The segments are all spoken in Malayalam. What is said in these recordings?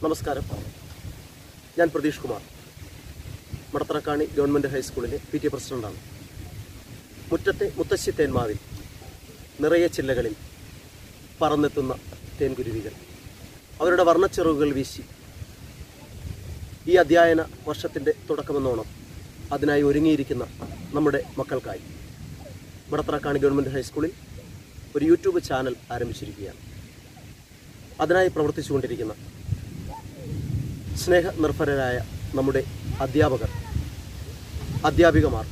നമസ്കാരം ഞാൻ പ്രതീഷ് കുമാർ മടത്തറക്കാണി ഗവൺമെൻറ് ഹൈസ്കൂളിലെ പി ടി എ പ്രസിഡൻ്റാണ് മുറ്റത്തെ മുത്തശ്ശി തേന്മാവിൽ നിറയെ ചില്ലകളിൽ പറന്നെത്തുന്ന തേൻകുരുവികൾ അവരുടെ വർണ്ണച്ചെറുകുകൾ വീശി ഈ അധ്യയന വർഷത്തിൻ്റെ തുടക്കമെന്നോണം അതിനായി ഒരുങ്ങിയിരിക്കുന്ന നമ്മുടെ മക്കൾക്കായി മടത്തറക്കാണി ഗവൺമെൻറ് ഹൈസ്കൂളിൽ ഒരു യൂട്യൂബ് ചാനൽ ആരംഭിച്ചിരിക്കുകയാണ് അതിനായി പ്രവർത്തിച്ചുകൊണ്ടിരിക്കുന്ന സ്നേഹ നിർഭരരായ നമ്മുടെ അധ്യാപകർ അധ്യാപികമാർ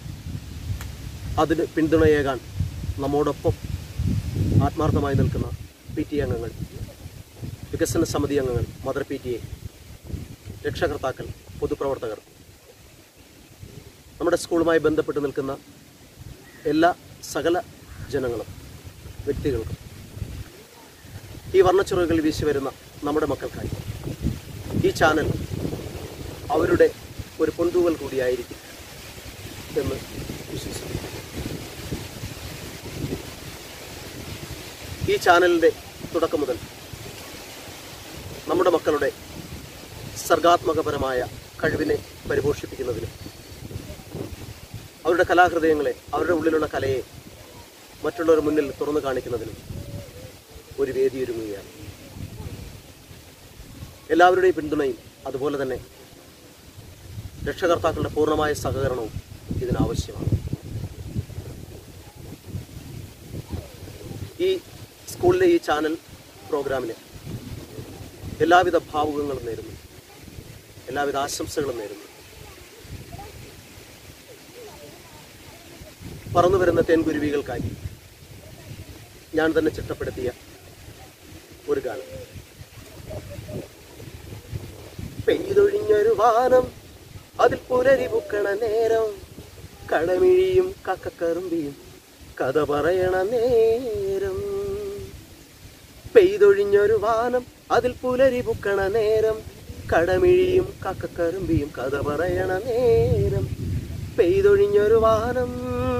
അതിന് പിന്തുണയേകാൻ നമ്മോടൊപ്പം ആത്മാർത്ഥമായി നിൽക്കുന്ന പി ടി അംഗങ്ങൾ വികസന സമിതി അംഗങ്ങൾ മദർ പി ടി എ രക്ഷകർത്താക്കൾ പൊതുപ്രവർത്തകർ നമ്മുടെ സ്കൂളുമായി ബന്ധപ്പെട്ട് നിൽക്കുന്ന എല്ലാ സകല ജനങ്ങളും വ്യക്തികൾക്കും ഈ വർണ്ണച്ചുറകൾ വീശി വരുന്ന നമ്മുടെ മക്കൾക്കായി ഈ ചാനൽ അവരുടെ ഒരു പൊന്തൂവൽ കൂടിയായിരിക്കും എന്ന് വിശ്വസിക്കുന്നു ഈ ചാനലിൻ്റെ തുടക്കം മുതൽ നമ്മുടെ മക്കളുടെ സർഗാത്മകപരമായ കഴിവിനെ പരിപോഷിപ്പിക്കുന്നതിനും അവരുടെ കലാഹൃദയങ്ങളെ അവരുടെ ഉള്ളിലുള്ള കലയെ മറ്റുള്ളവർ മുന്നിൽ തുറന്നു കാണിക്കുന്നതിനും ഒരു വേദി ഒരുങ്ങുകയാണ് എല്ലാവരുടെയും പിന്തുണയും അതുപോലെ തന്നെ രക്ഷകർത്താക്കളുടെ പൂർണ്ണമായ സഹകരണവും ഇതിനാവശ്യമാണ് ഈ സ്കൂളിലെ ഈ ചാനൽ പ്രോഗ്രാമിന് എല്ലാവിധ ഭാവുകങ്ങളും നേരുന്നു എല്ലാവിധ ആശംസകളും നേരുന്നു പറന്നു വരുന്ന തേൻകുരുവികൾക്കായി ഞാൻ തന്നെ ചിട്ടപ്പെടുത്തിയ ഒരു ഗാനം പെയ്തൊഴിഞ്ഞൊരു വാനം അതിൽ പുലരി പുക്കണ നേരം കടമിഴിയും കക്കക്കറുമ്പിയും കഥ പറയണ നേരം പെയ്തൊഴിഞ്ഞൊരു വാനം അതിൽ പുലരി പുക്കണ നേരം കടമിഴിയും കക്കക്കറുമ്പിയും കഥ പറയണ നേരം പെയ്തൊഴിഞ്ഞൊരു വാനം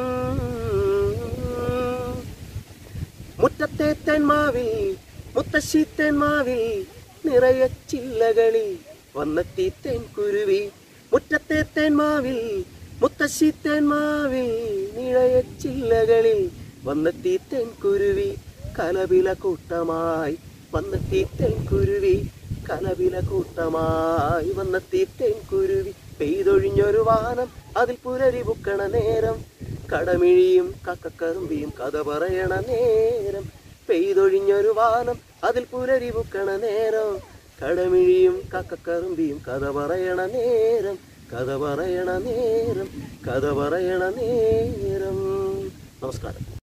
മുറ്റത്തെ തെന്മാവിൽ മുത്തശ്ശി തെന്മാവിൽ നിറയെ ചില്ലകളിൽ വന്നെത്തി തെൻകുരുവി മുറ്റത്തെ തെന്മാവിൽ മുത്തശ്ശി തെന്മാവിൽ നിറയെ ചില്ലകളിൽ വന്നെത്തി തെൻകുരുവി കലപില കൂട്ടമായി വന്നെത്തി തെൻകുരുവി കലപില കൂട്ടമായി വന്നെത്തി തെൻകുരുവി പെയ്തൊഴിഞ്ഞൊരു വാനം അതിൽ പുലരി പുക്കണ നേരം കടമിഴിയും കക്കക്കറുമ്പിയും കഥ പറയണ നേരം പെയ്തൊഴിഞ്ഞൊരു വാനം അതിൽ പുലരി പുക്കണ നേരം കടമിഴിയും കക്കക്കറുമ്പിയും കഥ പറയണ നേരം കഥ പറയണ നേരം കഥ പറയണ നേരം നമസ്കാരം